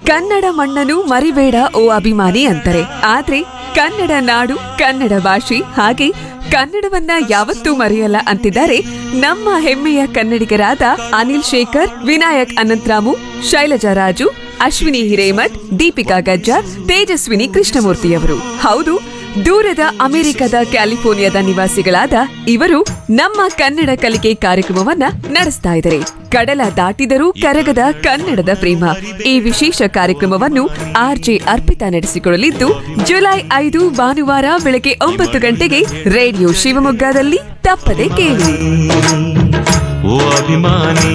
ಕನ್ನಡ ಮಣ್ಣನು ಮರಿಬೇಡ ಓ ಅಭಿಮಾನಿ ಅಂತಾರೆ ಆದ್ರೆ ಕನ್ನಡ ನಾಡು ಕನ್ನಡ ಭಾಷೆ ಹಾಗೆ ಕನ್ನಡವನ್ನ ಯಾವತ್ತೂ ಮರೆಯಲ್ಲ ಅಂತಿದ್ದಾರೆ ನಮ್ಮ ಹೆಮ್ಮೆಯ ಕನ್ನಡಿಗರಾದ ಅನಿಲ್ ಶೇಖರ್ ವಿನಾಯಕ್ ಅನಂತರಾಮು ಶೈಲಜಾ ರಾಜು ಅಶ್ವಿನಿ ಹಿರೇಮಠ್ ದೀಪಿಕಾ ಗಜ್ಜಾರ್ ತೇಜಸ್ವಿನಿ ಕೃಷ್ಣಮೂರ್ತಿಯವರು ಹೌದು ದೂರದ ಅಮೆರಿಕದ ಕ್ಯಾಲಿಫೋರ್ನಿಯಾದ ನಿವಾಸಿಗಳಾದ ಇವರು ನಮ್ಮ ಕನ್ನಡ ಕಲಿಕೆ ಕಾರ್ಯಕ್ರಮವನ್ನ ನಡೆಸ್ತಾ ಇದ್ದಾರೆ ಕಡಲ ದಾಟಿದರೂ ಕರಗದ ಕನ್ನಡದ ಪ್ರೇಮ ಈ ವಿಶೇಷ ಕಾರ್ಯಕ್ರಮವನ್ನು ಆರ್ಜೆ ಅರ್ಪಿತಾ ನಡೆಸಿಕೊಳ್ಳಲಿದ್ದು ಜುಲೈ ಐದು ಭಾನುವಾರ ಬೆಳಗ್ಗೆ ಒಂಬತ್ತು ಗಂಟೆಗೆ ರೇಡಿಯೋ ಶಿವಮೊಗ್ಗದಲ್ಲಿ ತಪ್ಪದೆ ಕೇಳಿ ಓ ಅಭಿಮಾನಿ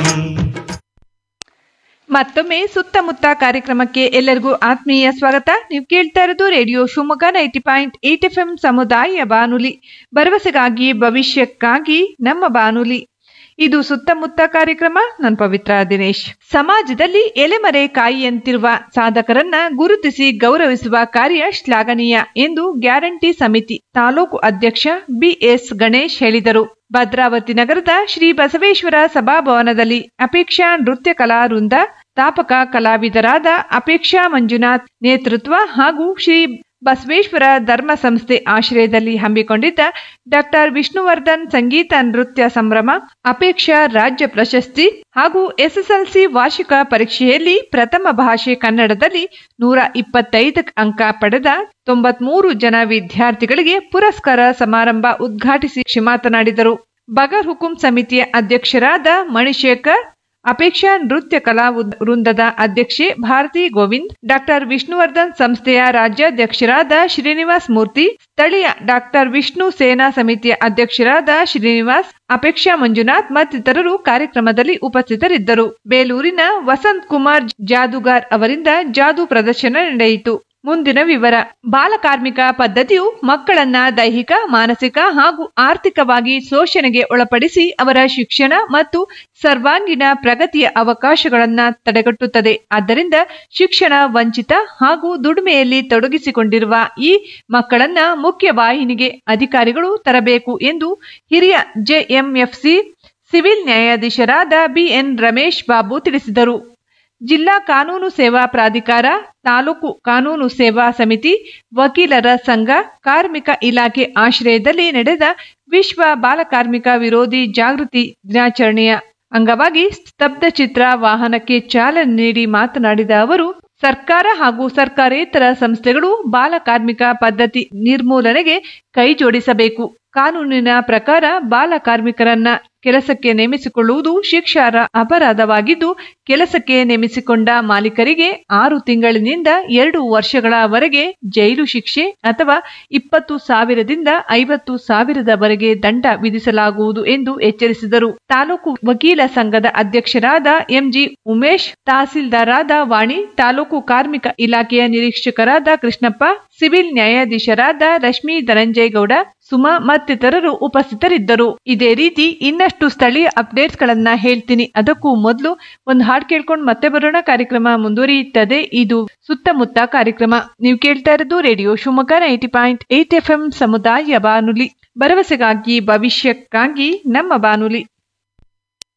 ಮತ್ತೊಮ್ಮೆ ಸುತ್ತಮುತ್ತ ಕಾರ್ಯಕ್ರಮಕ್ಕೆ ಎಲ್ಲರಿಗೂ ಆತ್ಮೀಯ ಸ್ವಾಗತ ನೀವು ಕೇಳ್ತಾ ಇರೋದು radio Shivamogga ninety point eight F M ಸಮುದಾಯ ಬಾನುಲಿ ಭರವಸೆಗಾಗಿ ಭವಿಷ್ಯಕ್ಕಾಗಿ ನಮ್ಮ ಬಾನುಲಿ ಇದು ಸುತ್ತಮುತ್ತ ಕಾರ್ಯಕ್ರಮ ನಾನು ಪವಿತ್ರ ದಿನೇಶ್ ಸಮಾಜದಲ್ಲಿ ಎಲೆಮರೆ ಕಾಯಿಯಂತಿರುವ ಸಾಧಕರನ್ನ ಗುರುತಿಸಿ ಗೌರವಿಸುವ ಕಾರ್ಯ ಶ್ಲಾಘನೀಯ ಎಂದು ಗ್ಯಾರಂಟಿ ಸಮಿತಿ ತಾಲೂಕು ಅಧ್ಯಕ್ಷ ಬಿಎಸ್ ಗಣೇಶ್ ಹೇಳಿದರು ಭದ್ರಾವತಿ ನಗರದ ಶ್ರೀ ಬಸವೇಶ್ವರ ಸಭಾಭವನದಲ್ಲಿ ಅಪೇಕ್ಷಾ ನೃತ್ಯ ಕಲಾವೃಂದ ತಾಪಕ ಕಲಾವಿದರಾದ ಅಪೇಕ್ಷಾ ಮಂಜುನಾಥ್ ನೇತೃತ್ವ ಹಾಗೂ ಶ್ರೀ ಬಸವೇಶ್ವರ ಧರ್ಮ ಸಂಸ್ಥೆ ಆಶ್ರಯದಲ್ಲಿ ಹಮ್ಮಿಕೊಂಡಿದ್ದ ಡಾಕ್ಟರ್ ವಿಷ್ಣುವರ್ಧನ್ ಸಂಗೀತ ನೃತ್ಯ ಸಂಭ್ರಮ ಅಪೇಕ್ಷಾ ರಾಜ್ಯ ಪ್ರಶಸ್ತಿ ಹಾಗೂ ಎಸ್ಎಸ್ಎಲ್ಸಿ ವಾರ್ಷಿಕ ಪರೀಕ್ಷೆಯಲ್ಲಿ ಪ್ರಥಮ ಭಾಷೆ ಕನ್ನಡದಲ್ಲಿ ನೂರ ಇಪ್ಪತ್ತೈದು ಅಂಕ ಪಡೆದ ತೊಂಬತ್ಮೂರು ಜನ ವಿದ್ಯಾರ್ಥಿಗಳಿಗೆ ಪುರಸ್ಕಾರ ಸಮಾರಂಭ ಉದ್ಘಾಟಿಸಿ ಮಾತನಾಡಿದರು ಬಗರ್ ಹುಕುಂ ಸಮಿತಿಯ ಅಧ್ಯಕ್ಷರಾದ ಮಣಿಶೇಖರ್ ಅಪೇಕ್ಷಾ ನೃತ್ಯ ಕಲಾ ಉದ್- ವೃಂದದ ಅಧ್ಯಕ್ಷೆ ಭಾರತಿ ಗೋವಿಂದ್ ಡಾಕ್ಟರ್ ವಿಷ್ಣುವರ್ಧನ್ ಸಂಸ್ಥೆಯ ರಾಜ್ಯಾಧ್ಯಕ್ಷರಾದ ಶ್ರೀನಿವಾಸ್ ಮೂರ್ತಿ ಸ್ಥಳೀಯ ಡಾಕ್ಟರ್ ವಿಷ್ಣು ಸೇನಾ ಸಮಿತಿಯ ಅಧ್ಯಕ್ಷರಾದ ಶ್ರೀನಿವಾಸ್ ಅಪೇಕ್ಷಾ ಮಂಜುನಾಥ್ ಮತ್ತಿತರರು ಕಾರ್ಯಕ್ರಮದಲ್ಲಿ ಉಪಸ್ಥಿತರಿದ್ದರು ಬೇಲೂರಿನ ವಸಂತ್ ಕುಮಾರ್ ಜಾದುಗಾರ್ ಅವರಿಂದ ಜಾದು ಪ್ರದರ್ಶನ ನಡೆಯಿತು ಮುಂದಿನ ವಿವರ ಬಾಲಕಾರ್ಮಿಕ ಪದ್ಧತಿಯು ಮಕ್ಕಳನ್ನ ದೈಹಿಕ ಮಾನಸಿಕ ಹಾಗೂ ಆರ್ಥಿಕವಾಗಿ ಶೋಷಣೆಗೆ ಒಳಪಡಿಸಿ ಅವರ ಶಿಕ್ಷಣ ಮತ್ತು ಸರ್ವಾಂಗೀಣ ಪ್ರಗತಿಯ ಅವಕಾಶಗಳನ್ನ ತಡೆಗಟ್ಟುತ್ತದೆ ಆದ್ದರಿಂದ ಶಿಕ್ಷಣ ವಂಚಿತ ಹಾಗೂ ದುಡಿಮೆಯಲ್ಲಿ ತೊಡಗಿಸಿಕೊಂಡಿರುವ ಈ ಮಕ್ಕಳನ್ನ ಮುಖ್ಯ ವಾಹಿನಿಗೆ ಅಧಿಕಾರಿಗಳು ತರಬೇಕು ಎಂದು ಹಿರಿಯ ಜೆಎಂಎಫ್ಸಿ ಸಿವಿಲ್ ನ್ಯಾಯಾಧೀಶರಾದ ಬಿಎನ್ ರಮೇಶ್ ಬಾಬು ತಿಳಿಸಿದರು ಜಿಲ್ಲಾ ಕಾನೂನು ಸೇವಾ ಪ್ರಾಧಿಕಾರ ತಾಲೂಕು ಕಾನೂನು ಸೇವಾ ಸಮಿತಿ ವಕೀಲರ ಸಂಘ ಕಾರ್ಮಿಕ ಇಲಾಖೆ ಆಶ್ರಯದಲ್ಲಿ ನಡೆದ ವಿಶ್ವ ಬಾಲಕಾರ್ಮಿಕ ವಿರೋಧಿ ಜಾಗೃತಿ ದಿನಾಚರಣೆಯ ಅಂಗವಾಗಿ ಸ್ತಬ್ಧ ಚಿತ್ರ ವಾಹನಕ್ಕೆ ಚಾಲನೆ ನೀಡಿ ಮಾತನಾಡಿದ ಅವರು ಸರ್ಕಾರ ಹಾಗೂ ಸರ್ಕಾರೇತರ ಸಂಸ್ಥೆಗಳು ಬಾಲಕಾರ್ಮಿಕ ಪದ್ಧತಿ ನಿರ್ಮೂಲನೆಗೆ ಕೈ ಜೋಡಿಸಬೇಕು ಕಾನೂನಿನ ಪ್ರಕಾರ ಬಾಲ ಕಾರ್ಮಿಕರನ್ನ ಕೆಲಸಕ್ಕೆ ನೇಮಿಸಿಕೊಳ್ಳುವುದು ಶಿಕ್ಷಾರ್ಹ ಅಪರಾಧವಾಗಿದ್ದು ಕೆಲಸಕ್ಕೆ ನೇಮಿಸಿಕೊಂಡ ಮಾಲೀಕರಿಗೆ ಆರು ತಿಂಗಳಿನಿಂದ ಎರಡು ವರ್ಷಗಳವರೆಗೆ ಜೈಲು ಶಿಕ್ಷೆ ಅಥವಾ ಇಪ್ಪತ್ತು ಸಾವಿರದಿಂದ ಐವತ್ತು ಸಾವಿರದವರೆಗೆ ದಂಡ ವಿಧಿಸಲಾಗುವುದು ಎಂದು ಎಚ್ಚರಿಸಿದರು ತಾಲೂಕು ವಕೀಲ ಸಂಘದ ಅಧ್ಯಕ್ಷರಾದ ಎಂಜಿ ಉಮೇಶ್ ತಹಸೀಲ್ದಾರಾದ ವಾಣಿ ತಾಲೂಕು ಕಾರ್ಮಿಕ ಇಲಾಖೆಯ ನಿರೀಕ್ಷಕರಾದ ಕೃಷ್ಣಪ್ಪ ಸಿವಿಲ್ ನ್ಯಾಯಾಧೀಶರಾದ ರಶ್ಮಿ ಧನಂಜಯಗೌಡ ಸುಮಾ ಮತ್ತಿತರರು ಉಪಸ್ಥಿತರಿದ್ದರು ಇದೇ ರೀತಿ ಇನ್ನಷ್ಟು ಸ್ಥಳೀಯ ಅಪ್ಡೇಟ್ಸ್ ಗಳನ್ನ ಹೇಳ್ತೀನಿ ಅದಕ್ಕೂ ಮೊದಲು ಒಂದು ಹಾಡು ಕೇಳ್ಕೊಂಡು ಮತ್ತೆ ಬರೋಣ ಕಾರ್ಯಕ್ರಮ ಮುಂದುವರಿಯುತ್ತದೆ ಇದು ಸುತ್ತಮುತ್ತ ಕಾರ್ಯಕ್ರಮ ನೀವು ಕೇಳ್ತಾ ಇರೋದು radio Shivamogga ninety point eight F M ಸಮುದಾಯ ಬಾನುಲಿ ಭರವಸೆಗಾಗಿ ಭವಿಷ್ಯಕ್ಕಾಗಿ ನಮ್ಮ ಬಾನುಲಿ